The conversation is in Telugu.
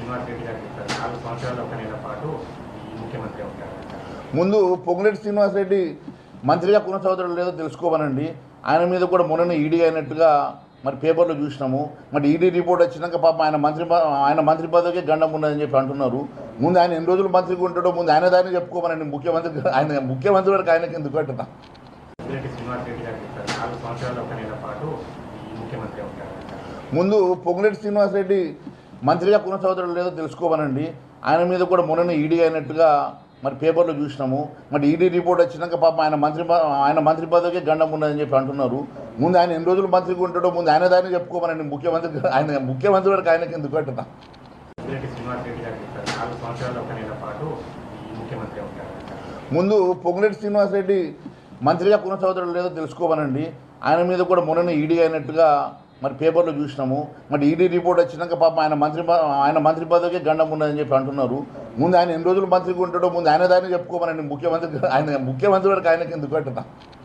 శ్రీనివాస్ రెడ్డి గారు చెప్పారు నాలుగు సంవత్సరాల ఒక నెల పాటు ఈ ముఖ్యమంత్రి ఉంటారు ముందు పొంగులేటి శ్రీనివాసరెడ్డి మంత్రిగా కొనసాగుతాడో లేదో తెలుసుకోమనండి ఆయన మీద కూడా మొన్న ఈడీ అయినట్టుగా మరి పేపర్లో చూసినాము మరి ఈడీ రిపోర్ట్ వచ్చినాక పాప ఆయన మంత్రి ప- ఆయన మంత్రి పదవికే గండం ఉన్నదని చెప్పి అంటున్నారు ముందు ఆయన ఎన్ని రోజులు మంత్రిగా ఉంటాడో ముందు ఆయన దాన్ని చెప్పుకోమనండి ముఖ్యమంత్రి ఆయన ముఖ్యమంత్రి వరకు ఆయనకి ఎందుకు అంటున్నా పొంగులేటి శ్రీనివాస్ రెడ్డి గారు చెప్పారు నాలుగు సంవత్సరాల ఒక నెల పాటు ఈ ముఖ్యమంత్రి ఉంటారు ముందు పొంగులేటి శ్రీనివాసరెడ్డి మంత్రిగా కొనసాగుతాడో లేదో తెలుసుకోమనండి ఆయన మీద కూడా మొన్న ఈడీ అయినట్టుగా మరి పేపర్లో చూసినాము మరి ఈడీ రిపోర్ట్ వచ్చినాక పాప ఆయన మంత్రి ప- ఆయన మంత్రి పదవికే గండం ఉన్నదని చెప్పి అంటున్నారు ముందు ఆయన ఎన్ని రోజులు మంత్రిగా ఉంటాడో ముందు ఆయన దాన్ని చెప్పుకోమనండి ముఖ్యమంత్రి ఆయన ముఖ్యమంత్రి వరకు ఆయనకి ఎందుకు అంటున్నా పొంగులేటి శ్రీనివాస్ రెడ్డి గారు చెప్పారు నాలుగు సంవత్సరాల ఒక నెల పాటు ఈ ముఖ్యమంత్రి ఉంటారు ముందు పొంగులేటి శ్రీనివాసరెడ్డి మంత్రిగా కొనసాగుతాడో లేదో తెలుసుకోమనండి ఆయన మీద కూడా మొన్న ఈడీ అయినట్టుగా మరి పేపర్లో చూసినాము మరి ఈడీ రిపోర్ట్ వచ్చినాక పాప ఆయన మంత్రి ప- ఆయన మంత్రి పదవికే గండం ఉన్నదని చెప్పి అంటున్నారు ముందు ఆయన ఎన్ని రోజులు మంత్రిగా ఉంటాడో ముందు ఆయన దాన్ని చెప్పుకోమనండి ముఖ్యమంత్రి ఆయన ముఖ్యమంత్రి వరకు ఆయనకి ఎందుకు అంటున్నా